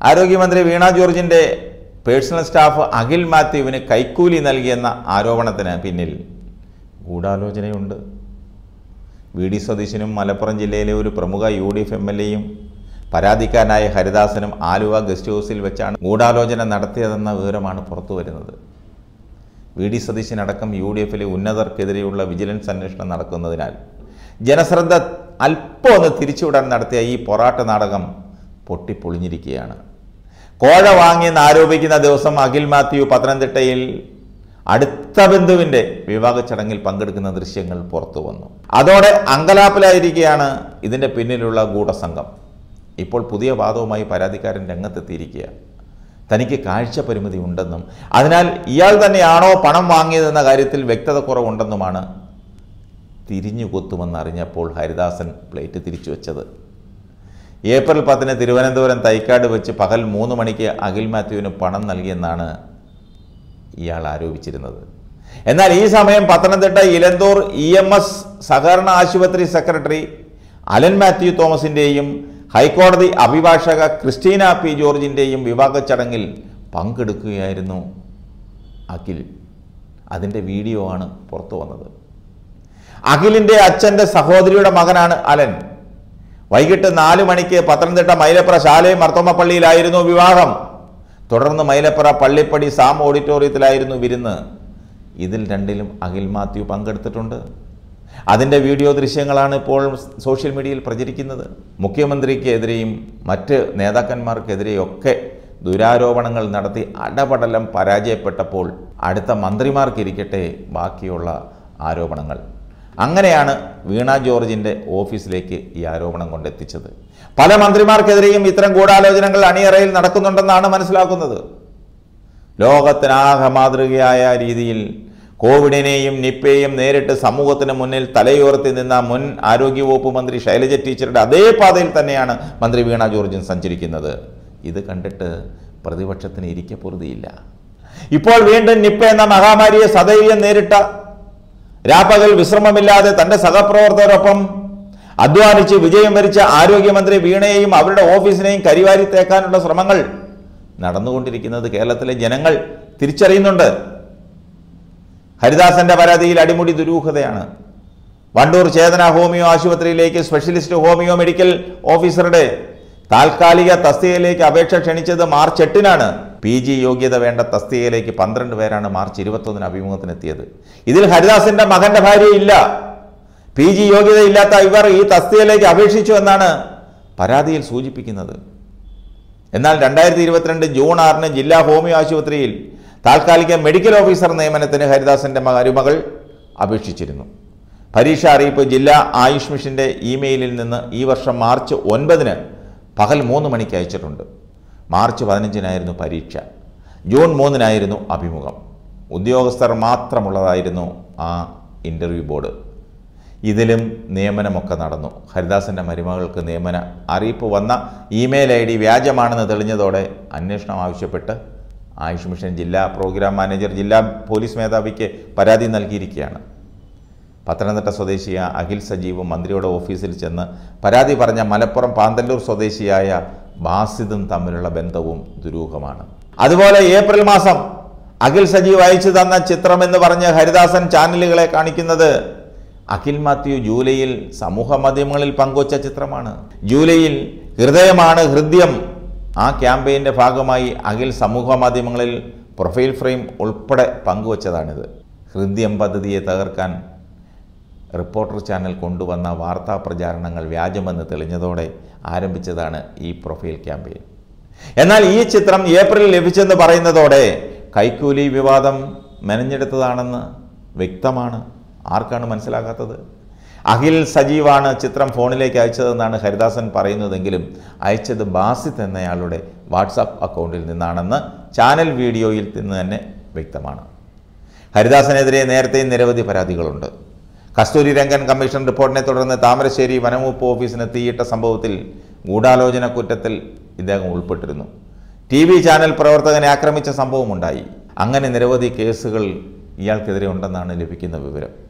ആരോഗ്യമന്ത്രി വീണ ജോർജിന്റെ personal staff Akhil മാത്യുവിന് കൈക്കൂലി നൽകിയെന്ന ആരോപണത്തിന് പിന്നിൽ ഗൂഢാലോചനയുണ്ട് വി ഡി സതീശനും മലപ്പുറം ജില്ലയിലെ ഒരു പ്രമുഖ U D F M L എയും പരാതിക്കാരനായ ഹരിദാസനും ആലുവ ഗസ്റ്റ് ഹൗസിൽ വെച്ചാണ് ഗൂഢാലോചന നടത്തിയതെന്ന വിവരമാണ് പുറത്തു വരുന്നത് വി ഡി സതീശനടക്കം യു ഡി എഫിലെ ഉന്നതർക്കെതിരെയുള്ള വിജിലൻസ് അന്വേഷണം നടക്കുന്നതിനാൽ ജനശ്രദ്ധ അല്പം ഒന്ന് തിരിച്ചുവിടാൻ നടത്തിയ ഈ പൊറാട്ട നാടകം പൊട്ടിപ്പൊളിഞ്ഞിരിക്കുകയാണ് കോഴ വാങ്ങിയെന്ന് ആരോപിക്കുന്ന ദിവസം അഖിൽ മാത്യു പത്തനംതിട്ടയിൽ അടുത്ത ബന്ധുവിൻ്റെ വിവാഹ ചടങ്ങിൽ പങ്കെടുക്കുന്ന ദൃശ്യങ്ങൾ പുറത്തു വന്നു അതോടെ അങ്കലാപ്പിലായിരിക്കുകയാണ് ഇതിൻ്റെ പിന്നിലുള്ള ഗൂഢസംഘം ഇപ്പോൾ പുതിയ വാദവുമായി പരാതിക്കാരൻ രംഗത്തെത്തിയിരിക്കുക തനിക്ക് കാഴ്ച പരിമിതി ഉണ്ടെന്നും അതിനാൽ ഇയാൾ തന്നെയാണോ പണം വാങ്ങിയതെന്ന കാര്യത്തിൽ വ്യക്തത കുറവുണ്ടെന്നുമാണ് തിരിഞ്ഞു കൊത്തുമെന്ന് അറിഞ്ഞപ്പോൾ ഹരിദാസൻ പ്ലേറ്റ് തിരിച്ചു വെച്ചത് ഏപ്രിൽ പത്തിന് തിരുവനന്തപുരം തൈക്കാട് വെച്ച് പകൽ മൂന്ന് മണിക്ക് അഖിൽ മാത്യുവിന് പണം നൽകിയെന്നാണ് ഇയാൾ ആരോപിച്ചിരുന്നത് എന്നാൽ ഈ സമയം Pathanamthitta Elanthoor E M S സഹകരണ ആശുപത്രി സെക്രട്ടറി അലൻ മാത്യു തോമസിൻ്റെയും ഹൈക്കോടതി അഭിഭാഷക ക്രിസ്റ്റീന പി ജോർജിൻ്റെയും വിവാഹ ചടങ്ങിൽ പങ്കെടുക്കുകയായിരുന്നു അഖിൽ അതിൻ്റെ വീഡിയോ ആണ് പുറത്തു വന്നത് അഖിലിൻ്റെ അച്ഛൻ്റെ സഹോദരിയുടെ മകനാണ് അലൻ വൈകിട്ട് നാല് മണിക്ക് പത്തനംതിട്ട മൈലപ്പുറ ശാലയും മർത്തോമപ്പള്ളിയിലായിരുന്നു വിവാഹം തുടർന്ന് മൈലപ്പുറ പള്ളിപ്പടി സാം ഓഡിറ്റോറിയത്തിലായിരുന്നു വിരുന്ന് ഇതിൽ രണ്ടിലും അഖിൽ മാത്യു പങ്കെടുത്തിട്ടുണ്ട് അതിൻ്റെ വീഡിയോ ദൃശ്യങ്ങളാണ് ഇപ്പോൾ സോഷ്യൽ മീഡിയയിൽ പ്രചരിക്കുന്നത് മുഖ്യമന്ത്രിക്കെതിരെയും മറ്റ് നേതാക്കന്മാർക്കെതിരെയൊക്കെ ദുരാരോപണങ്ങൾ നടത്തി അടപടലം പരാജയപ്പെട്ടപ്പോൾ അടുത്ത മന്ത്രിമാർക്കിരിക്കട്ടെ ബാക്കിയുള്ള ആരോപണങ്ങൾ അങ്ങനെയാണ് വീണ ജോർജിൻ്റെ ഓഫീസിലേക്ക് ഈ ആരോപണം കൊണ്ടെത്തിച്ചത് പല മന്ത്രിമാർക്കെതിരെയും ഇത്തരം ഗൂഢാലോചനകൾ അണിയറയിൽ നടക്കുന്നുണ്ടെന്നാണ് മനസ്സിലാക്കുന്നത് ലോകത്തിനാകെ മാതൃകയായ രീതിയിൽ കോവിഡിനെയും നിപ്പയെയും നേരിട്ട് സമൂഹത്തിന് മുന്നിൽ തലയുയർത്തി നിന്ന മുൻ ആരോഗ്യവകുപ്പ് മന്ത്രി ശൈലജ ടീച്ചറുടെ അതേ പാതയിൽ തന്നെയാണ് മന്ത്രി വീണ ജോർജും സഞ്ചരിക്കുന്നത് ഇത് കണ്ടിട്ട് പ്രതിപക്ഷത്തിന് ഇരിക്കെ പൊറുതിയില്ല ഇപ്പോൾ വീണ്ടും നിപ്പ എന്ന മഹാമാരിയെ സധൈര്യം നേരിട്ട രാപ്പകൽ വിശ്രമമില്ലാതെ തന്റെ സഹപ്രവർത്തകരൊപ്പം അധ്വാനിച്ച് വിജയം വരിച്ച ആരോഗ്യമന്ത്രി വീണയെയും അവരുടെ ഓഫീസിനെയും കരിവാരി തേക്കാനുള്ള ശ്രമങ്ങൾ നടന്നുകൊണ്ടിരിക്കുന്നത് കേരളത്തിലെ ജനങ്ങൾ തിരിച്ചറിയുന്നുണ്ട് ഹരിദാസന്റെ പരാതിയിൽ അടിമുടി ദുരൂഹതയാണ് വണ്ടൂർ ചേതന ഹോമിയോ ആശുപത്രിയിലേക്ക് സ്പെഷ്യലിസ്റ്റ് ഹോമിയോ മെഡിക്കൽ ഓഫീസറുടെ താൽക്കാലിക തസ്തികയിലേക്ക് അപേക്ഷ ക്ഷണിച്ചത് മാർച്ച് എട്ടിനാണ് പി ജി യോഗ്യത വേണ്ട തസ്തികയിലേക്ക് പന്ത്രണ്ട് പേരാണ് മാർച്ച് ഇരുപത്തൊന്നിന് അഭിമുഖത്തിനെത്തിയത് ഇതിൽ ഹരിദാസിന്റെ മകന്റെ ഭാര്യ ഇല്ല പി ജി യോഗ്യതയില്ലാത്ത ഇവർ ഈ തസ്തികയിലേക്ക് അപേക്ഷിച്ചു എന്നാണ് പരാതിയിൽ സൂചിപ്പിക്കുന്നത് എന്നാൽ രണ്ടായിരത്തി ഇരുപത്തിരണ്ട് ജൂൺ ആറിന് ജില്ലാ ഹോമിയോ ആശുപത്രിയിൽ താൽക്കാലിക മെഡിക്കൽ ഓഫീസർ നിയമനത്തിന് ഹരിദാസന്റെ മരുമകൾ അപേക്ഷിച്ചിരുന്നു പരീക്ഷ അറിയിപ്പ് ജില്ലാ ആയുഷ് മിഷന്റെ ഇമെയിലിൽ നിന്ന് ഈ വർഷം മാർച്ച് ഒൻപതിന് പകൽ മൂന്ന് മണിക്ക് അയച്ചിട്ടുണ്ട് മാർച്ച് പതിനഞ്ചിനായിരുന്നു പരീക്ഷ ജൂൺ മൂന്നിനായിരുന്നു അഭിമുഖം ഉദ്യോഗസ്ഥർ മാത്രമുള്ളതായിരുന്നു ആ ഇൻ്റർവ്യൂ ബോർഡ് ഇതിലും നിയമനമൊക്കെ നടന്നു ഹരിദാസന്റെ മരുമകൾക്ക് നിയമന അറിയിപ്പ് വന്ന ഇമെയിൽ ഐ ഡി വ്യാജമാണെന്ന് തെളിഞ്ഞതോടെ അന്വേഷണം ആവശ്യപ്പെട്ട് ആയുഷ് മിഷൻ ജില്ലാ പ്രോഗ്രാം മാനേജർ ജില്ലാ പോലീസ് മേധാവിക്ക് പരാതി നൽകിയിരിക്കുകയാണ് പത്തനംതിട്ട സ്വദേശിയായ അഖിൽ സജീവും മന്ത്രിയുടെ ഓഫീസിൽ ചെന്ന് പരാതി പറഞ്ഞ മലപ്പുറം പാന്തല്ലൂർ സ്വദേശിയായ ബാസിദും തമ്മിലുള്ള ബന്ധവും ദുരൂഹമാണ് അതുപോലെ ഏപ്രിൽ മാസം അഖിൽ സജീവ് അയച്ചു തന്ന ചിത്രം എന്ന് പറഞ്ഞ് ഹരിദാസൻ ചാനലുകളെ കാണിക്കുന്നത് അഖിൽ മാത്യു ജൂലൈയിൽ സമൂഹ മാധ്യമങ്ങളിൽ പങ്കുവച്ച ചിത്രമാണ് ജൂലൈയിൽ ഹൃദയമാണ് ഹൃദ്യം ആ ക്യാമ്പയിൻ്റെ ഭാഗമായി അഖിൽ സമൂഹ മാധ്യമങ്ങളിൽ പ്രൊഫൈൽ ഫ്രെയിം ഉൾപ്പെടെ പങ്കുവച്ചതാണിത് ഹൃദ്യം പദ്ധതിയെ തകർക്കാൻ റിപ്പോർട്ടർ ചാനൽ കൊണ്ടുവന്ന വാർത്താ പ്രചാരണങ്ങൾ വ്യാജമെന്ന് തെളിഞ്ഞതോടെ ആരംഭിച്ചതാണ് ഈ പ്രൊഫൈൽ ക്യാമ്പയിൻ എന്നാൽ ഈ ചിത്രം ഏപ്രിൽ ലഭിച്ചെന്ന് പറയുന്നതോടെ കൈക്കൂലി വിവാദം മെനഞ്ഞെടുത്തതാണെന്ന് വ്യക്തമാണ് ആർക്കാണ് മനസ്സിലാകാത്തത് അഖിൽ സജീവാണ് ചിത്രം ഫോണിലേക്ക് അയച്ചതെന്നാണ് ഹരിദാസൻ പറയുന്നതെങ്കിലും അയച്ചത് ബാസിത്ത് എന്നയാളുടെ വാട്സാപ്പ് അക്കൗണ്ടിൽ നിന്നാണെന്ന് ചാനൽ വീഡിയോയിൽ നിന്ന് തന്നെ വ്യക്തമാണ് ഹരിദാസനെതിരെ നേരത്തെയും നിരവധി പരാതികളുണ്ട് കസ്തൂരി രംഗൻ കമ്മീഷൻ റിപ്പോർട്ടിനെ തുടർന്ന് താമരശ്ശേരി വനംവകുപ്പ് ഓഫീസിന് തീയിട്ട സംഭവത്തിൽ ഗൂഢാലോചന കുറ്റത്തിൽ ഇദ്ദേഹം ഉൾപ്പെട്ടിരുന്നു ടി വി ചാനൽ പ്രവർത്തകനെ ആക്രമിച്ച സംഭവമുണ്ടായി അങ്ങനെ നിരവധി കേസുകൾ ഇയാൾക്കെതിരെ ഉണ്ടെന്നാണ് ലഭിക്കുന്ന വിവരം